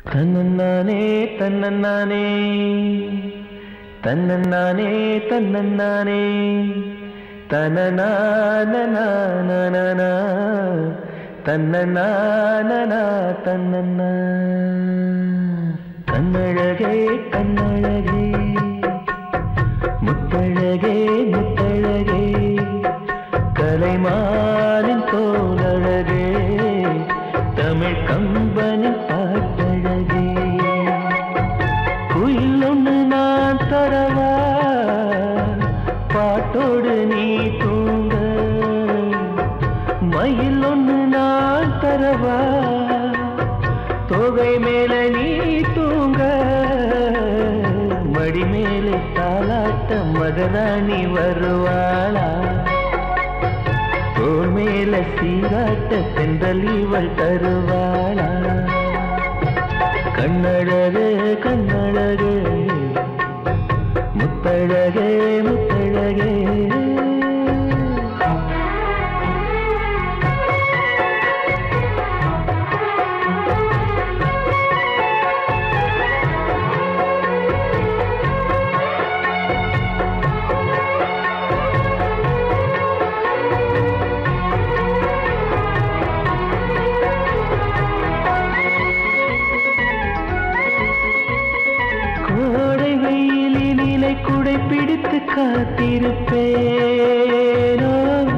தன்னன்னானே தன்னன்னானே தன்னன்னானே தன்னன்னானே தனநானநானனா தன்னநானனா தன்னன்னா கண்ணழகே கண்ணழகே முத்தழகே முத்தழகே கலைமானின் தோலழகே தமிழ் கம்பனின் பாட்டழகே குயில் ஒன்று நான் தரவா பாட்டோடு நீ தூங்க மயில் ஒன்று நான் தரவா தொகை மேல நீ தூங்க மடி மேலே தாலாட்ட மகராணி வருவாளா தோள் மேல சீராட்ட தென்றல் இவள் தருவாளா கண்ணழகு கண்ணழகு முத்தழகே முத்தழகே கோடை வெயிலினிலை குடை பிடித்து காத்திருப்பேனோ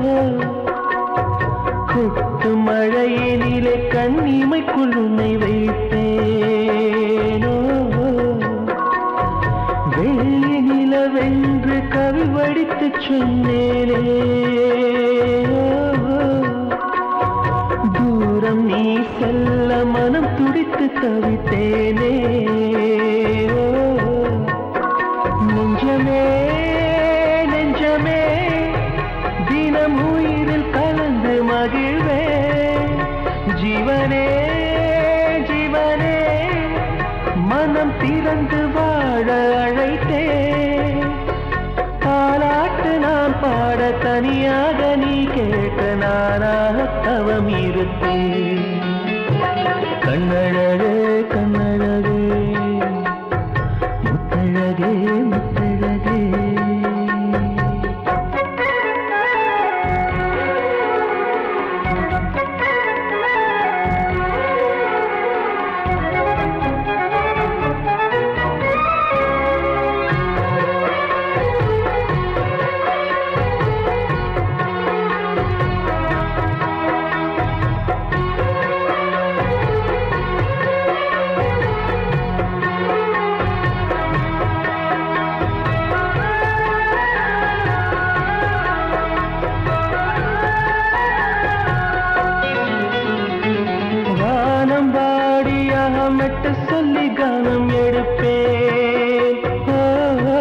கொட்டு மழையினிலே கண்ணிமைக்குள் உன்னை வைப்பேனோ வெள்ளி நிலவென்று கவி வடித்து சொன்னேனே தூரம் நீ செல்ல மனம் துடித்து தவித்தேனே நெஞ்சமே நெஞ்சமே தினம் உயிரில் கலந்து மகிழ்வே ஜீவனே ஜீவனே மனம் திறந்து வாழ அழைத்தே தாலாட்டு நான் பாட தனியாக நீ கேட்க நானாக தவம் இருப்பேன் கண்ணழகு கண்ணழகு முத்தழகே முத்தழகே வானம் வாடியாக மெட்டு சொல்லி கானம் எடுப்பேன் ஓ, ஓ.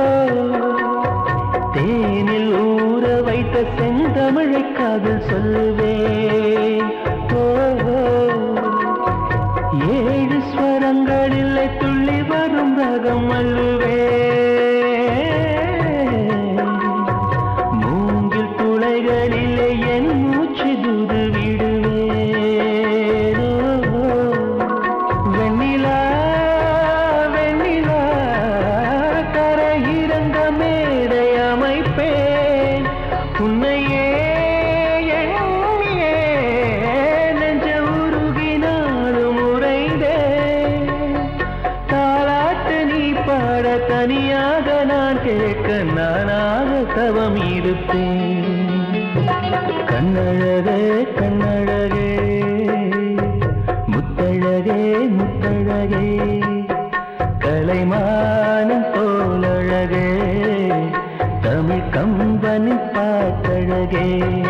தேனில் ஊற வைத்த செந்தமிழை காதல் சொல்லுவேன் ஓ, ஓ. ஏழு ஸ்வரங்களில் துள்ளி வரும் ரகம் அல்லுவேன் மூங்கில் துளைகளிலே என் மூச்சு தூது விடுவேன் ஓ, வெண்ணிலா வெண்ணிலா கரையிறங்க மேடை அமைப்பேன் உன்னையே எண்ணியே நெஞ்ச உருகினாலும் உறைந்தேன் தாலாட்டு நீ பாட தனியாக நான் கேட்க நானாக தவம் இருப்பேன் கண்ணழகே கண்ணழகே முத்தழகே முத்தழகே கலைமானம் போலழகே தமிழ் கம்பனின் பாட்டழகே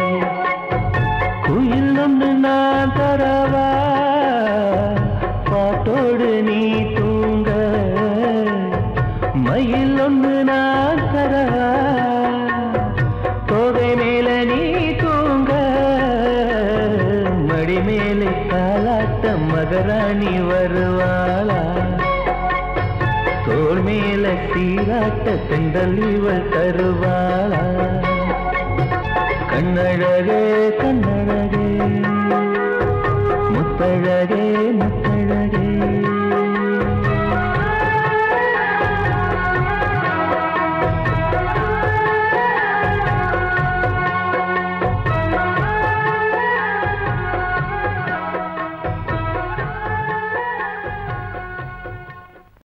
குயில் ஒன்று நான் தரவா பாட்டோடு நீ தூங்க மயில் ஒன்று நான் தரவா தோகை மேல நீ தூங்க மடி மேலே காலாட்ட மகராணி வருவாளா தோள் மேல சீராட்ட தெண்டல் இவள் தருவாளா கண்ணழகே கண்ணழகே முத்தழகே